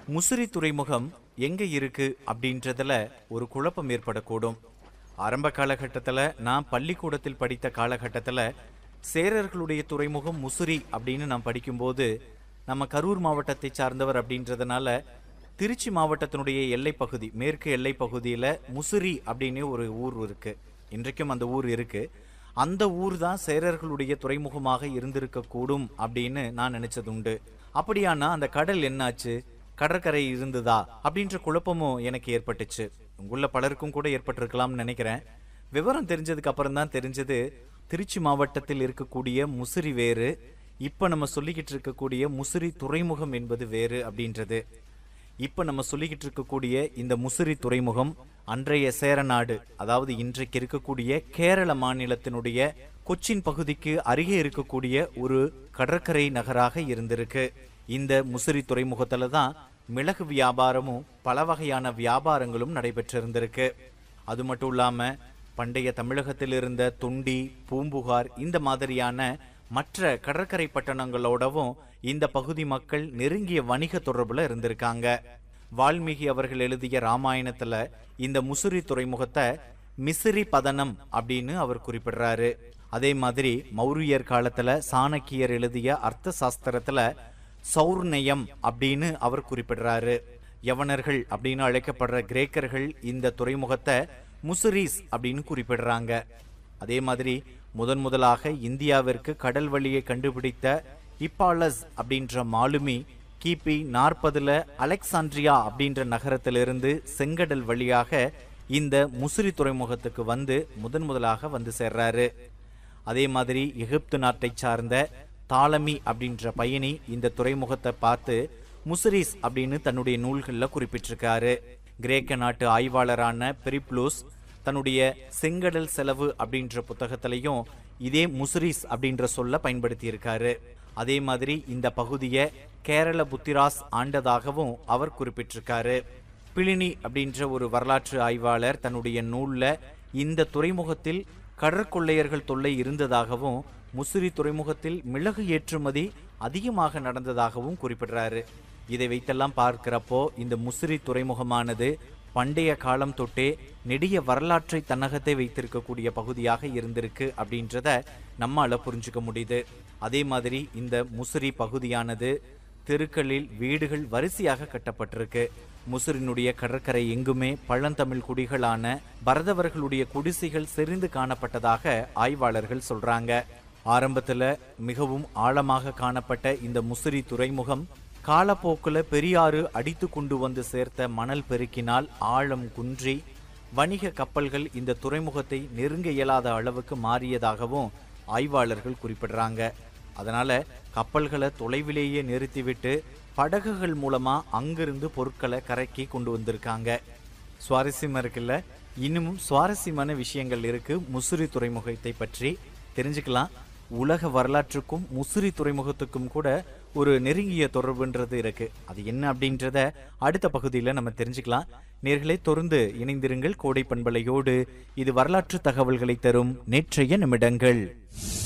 முசிறி துறைமுகம் எங்க இருக்கு அப்படின்றதுல ஒரு குழப்பம் ஏற்படக்கூடும் ஆரம்ப காலகட்டத்தில் நான் பள்ளிக்கூடத்தில் படித்த காலகட்டத்தில் சேரர்களுடைய துறைமுகம் முசிறி அப்படின்னு நான் படிக்கும்போது நம்ம கரூர் மாவட்டத்தை சார்ந்தவர் அப்படின்றதுனால திருச்சி மாவட்டத்தினுடைய எல்லை பகுதி மேற்கு எல்லை பகுதியில் முசிறி அப்படின்னு ஒரு ஊர் இருக்கு இன்றைக்கும் அந்த ஊர் இருக்கு அந்த ஊர் தான் சேரர்களுடைய துறைமுகமாக இருந்திருக்கக்கூடும் அப்படின்னு நான் நினைச்சது உண்டு அப்படியானா அந்த கடல் என்னாச்சு கடற்கரை இருந்ததா அப்படின்ற குழப்பமும் எனக்கு ஏற்பட்டுச்சு உங்கள பலருக்கும் கூட ஏற்பட்டிருக்கலாம்னு நினைக்கிறேன் விவரம் தெரிஞ்சதுக்கு அப்புறம் தான் தெரிஞ்சது திருச்சி மாவட்டத்தில் இருக்கக்கூடிய முசிறி வேறு இப்ப நம்ம சொல்லிக்கிட்டு இருக்கக்கூடிய முசிறி துறைமுகம் என்பது வேறு அப்படின்றது இப்ப நம்ம சொல்லிக்கிட்டு இருக்கக்கூடிய இந்த முசிறி துறைமுகம் அன்றைய சேரநாடு அதாவது இன்றைக்கு இருக்கக்கூடிய கேரள மாநிலத்தினுடைய கொச்சின் பகுதிக்கு அருகே இருக்கக்கூடிய ஒரு கடற்கரை நகராக இருந்திருக்கு இந்த முசிறி துறைமுகத்துல தான் மிளகு வியாபாரமும் பல வகையான வியாபாரங்களும் நடைபெற்றிருந்திருக்கு அது மட்டும் இல்லாம பண்டைய தமிழகத்தில் இருந்த தொண்டி பூம்புகார் இந்த மாதிரியான மற்ற கடற்கரை பட்டணங்களோடவும் இந்த பகுதி மக்கள் நெருங்கிய வணிக தொடர்புல இருந்திருக்காங்க வால்மீகி அவர்கள் எழுதிய ராமாயணத்துல இந்த முசிறி துறைமுகத்தை மிசிறி பதனம் அப்படின்னு அவர் குறிப்பிடுறாரு அதே மாதிரி மௌரியர் காலத்துல சாணக்கியர் எழுதிய அர்த்த சாஸ்திரத்துல சௌர்ணயம் அப்படின்னு அவர் குறிப்பிடுறாரு யவனர்கள் அப்படின்னு அழைக்கப்படுற கிரேக்கர்கள் இந்த துறைமுகத்தை முசிரிஸ் அப்படின்னு குறிப்பிடுறாங்க அதே மாதிரி முதன் முதலாக இந்தியாவிற்கு கடல் வழியை கண்டுபிடித்த இப்பாலஸ் அப்படின்ற மாலுமி கிபி நாற்பதுல அலெக்சாண்ட்ரியா அப்படின்ற நகரத்திலிருந்து செங்கடல் வழியாக இந்த முசிறி துறைமுகத்துக்கு வந்து முதன் முதலாக வந்து சேர்றாரு அதே மாதிரி எகிப்து நாட்டை சார்ந்த தாலமி அப்படின்ற பயணி இந்த துறைமுகத்தை பார்த்து முசிரிஸ் அப்படின்னு தன்னுடைய நூல்களில் குறிப்பிட்டிருக்காரு கிரேக்க நாட்டு ஆய்வாளரான பெரிப்ளூஸ் தன்னுடைய செங்கடல் செலவு அப்படின்ற புத்தகத்திலையும் இதே முசிரிஸ் அப்படின்ற சொல்ல பயன்படுத்தி இருக்காரு அதே மாதிரி இந்த பகுதியை கேரள புத்திராஸ் ஆண்டதாகவும் அவர் குறிப்பிட்டிருக்காரு பிளினி அப்படின்ற ஒரு வரலாற்று ஆய்வாளர் தன்னுடைய நூல்ல இந்த துறைமுகத்தில் கடற்கொள்ளையர்கள் தொல்லை இருந்ததாகவும் முசிறி துறைமுகத்தில் மிளகு ஏற்றுமதி அதிகமாக நடந்ததாகவும் குறிப்பிடுறாரு இதை வைத்தெல்லாம் பார்க்கிறப்போ இந்த முசிறி துறைமுகமானது பண்டைய காலம் தொட்டே நெடிய வரலாற்றை தன்னகத்தை வைத்திருக்கக்கூடிய பகுதியாக இருந்திருக்கு அப்படின்றத நம்மால புரிஞ்சுக்க முடியுது அதே மாதிரி இந்த முசிறி பகுதியானது தெருக்களில் வீடுகள் வரிசையாக கட்டப்பட்டிருக்கு முசிறினுடைய கடற்கரை எங்குமே பழந்தமிழ் குடிகளான பரதவர்களுடைய குடிசைகள் செறிந்து காணப்பட்டதாக ஆய்வாளர்கள் சொல்றாங்க ஆரம்பத்துல மிகவும் ஆழமாக காணப்பட்ட இந்த முசிறி துறைமுகம் காலப்போக்குல பெரியாறு அடித்து கொண்டு வந்து சேர்த்த மணல் பெருக்கினால் ஆழம் குன்றி வணிக கப்பல்கள் இந்த துறைமுகத்தை நெருங்க இயலாத அளவுக்கு மாறியதாகவும் ஆய்வாளர்கள் குறிப்பிடுறாங்க அதனால கப்பல்களை தொலைவிலேயே நிறுத்திவிட்டு படகுகள் மூலமா அங்கிருந்து பொருட்களை கரைக்கி கொண்டு வந்திருக்காங்க சுவாரஸ்யமா இருக்குல்ல இன்னமும் சுவாரஸ்யமான விஷயங்கள் இருக்கு முசிறி துறைமுகத்தை பற்றி தெரிஞ்சுக்கலாம் உலக வரலாற்றுக்கும் முசிறி துறைமுகத்துக்கும் கூட ஒரு நெருங்கிய தொடர்புன்றது இருக்கு அது என்ன அப்படின்றத அடுத்த பகுதியில் நம்ம தெரிஞ்சுக்கலாம் நேர்களை தொடர்ந்து இணைந்திருங்கள் கோடை பண்பலையோடு இது வரலாற்று தகவல்களை தரும் நேற்றைய நிமிடங்கள்